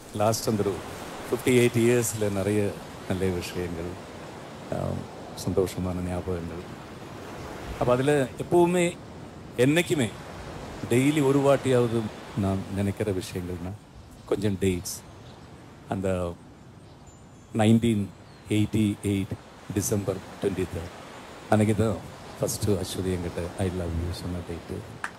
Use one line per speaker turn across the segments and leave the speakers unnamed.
Last அந்த ஒரு fifty eight இயர்ஸில் நிறைய நல்ல விஷயங்கள் ஆம், சந்தோஷமான ஞாபகங்கள் அப்போ அதில் எப்பவுமே என்றைக்குமே டெய்லி ஒரு வாட்டியாவது நான் நினைக்கிற விஷயங்கள்னா கொஞ்சம் டேட்ஸ் அந்த nineteen eighty eight December twenty third அன்றைக்கி தான் ஃபஸ்ட்டு அஸ்வதி என்கிட்ட ஐ லவ் யூ சொன்ன டேட்டு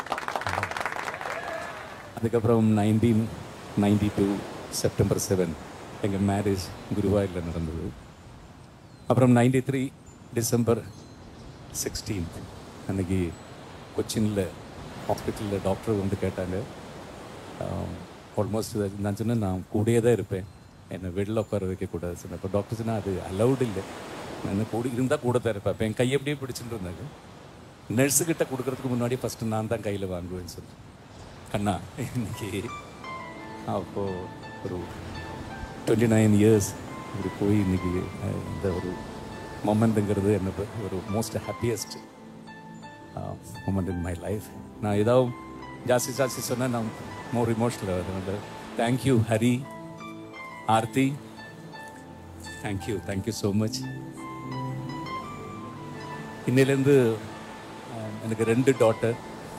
அதுக்கப்புறம் nineteen ninety two September seven எங்கள் மேரேஜ் குருவாயூரில் நடந்தது அப்புறம் நைன்டி த்ரீ டிசம்பர் சிக்ஸ்டீன்த் அன்னைக்கு கொச்சினில் ஹாஸ்பிட்டலில் டாக்டர் வந்து கேட்டாங்க ஆல்மோஸ்ட் நான் சொன்னேன் நான் கூடயே தான் இருப்பேன் என்னை வெளில உட்கார வைக்கக்கூடாது சொன்னேன் இப்போ டாக்டர் சொன்னா அது அலௌடு இல்லை நான் கூட இருந்தால் கூட தான் இருப்பேன் அப்போ என் கை அப்படியே பிடிச்சிட்டு இருந்தாங்க நர்ஸுக்கிட்ட கொடுக்கறதுக்கு முன்னாடி ஃபஸ்ட்டு நான் தான் கையில் வாங்குவேன்னு சொன்னேன் கண்ணா இன்னைக்கு அப்போது ஒரு டுவெண்ட்டி நைன் இயர்ஸ் இப்படி போய் இன்னைக்கு அஹ், இந்த ஒரு மொமெண்ட்டுங்கிறது என்ன ப- ஒரு most happiest moment in my life நான் ஏதாவது ஜாஸ்தி ஜாஸ்தி சொன்னால் நான் மோர் இமோஷனல் அதனால thank you Hari Aarthi thank you thank you so much இன்னிலேருந்து அஹ், எனக்கு ரெண்டு டாட்டர்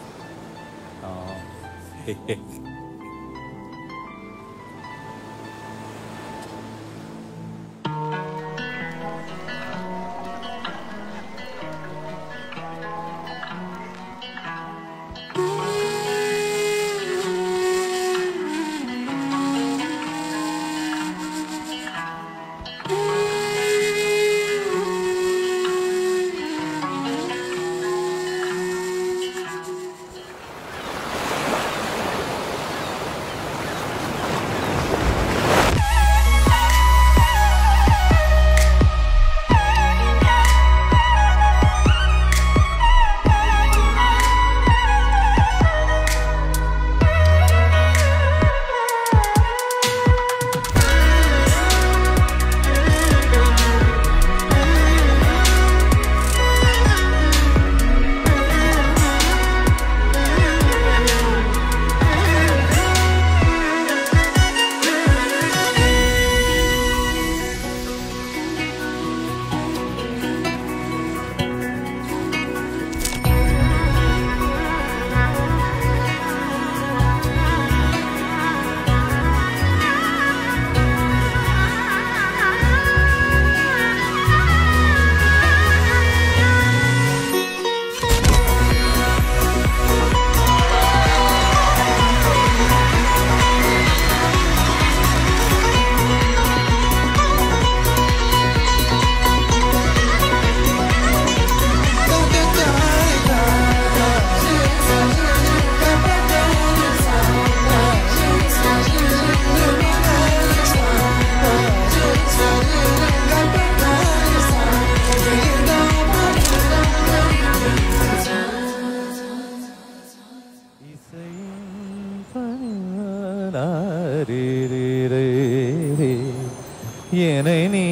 என்னை நீ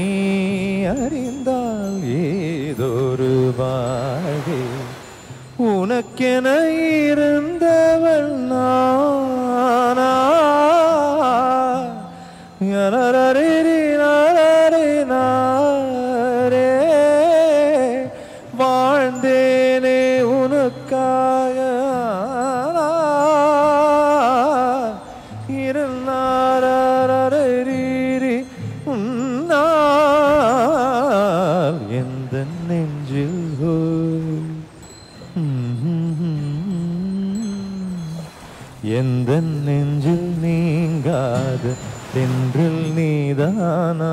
அறிந்தால் ஏதொரு வாழ்வே உனக்கென இருந்தவள் நானா யரரரிரி நரரி நாரே. வாழ்ந்தேனே உனக்காக இருந்தாரீரி உன்னால் எந்த நெஞ்சில் ஓய். எந்த நெஞ்சில் நீங்காத தென்றில் நீதானா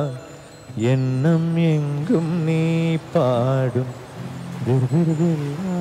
எண்ணம் எங்கும் நீ பாடும் விருவிருவில்லா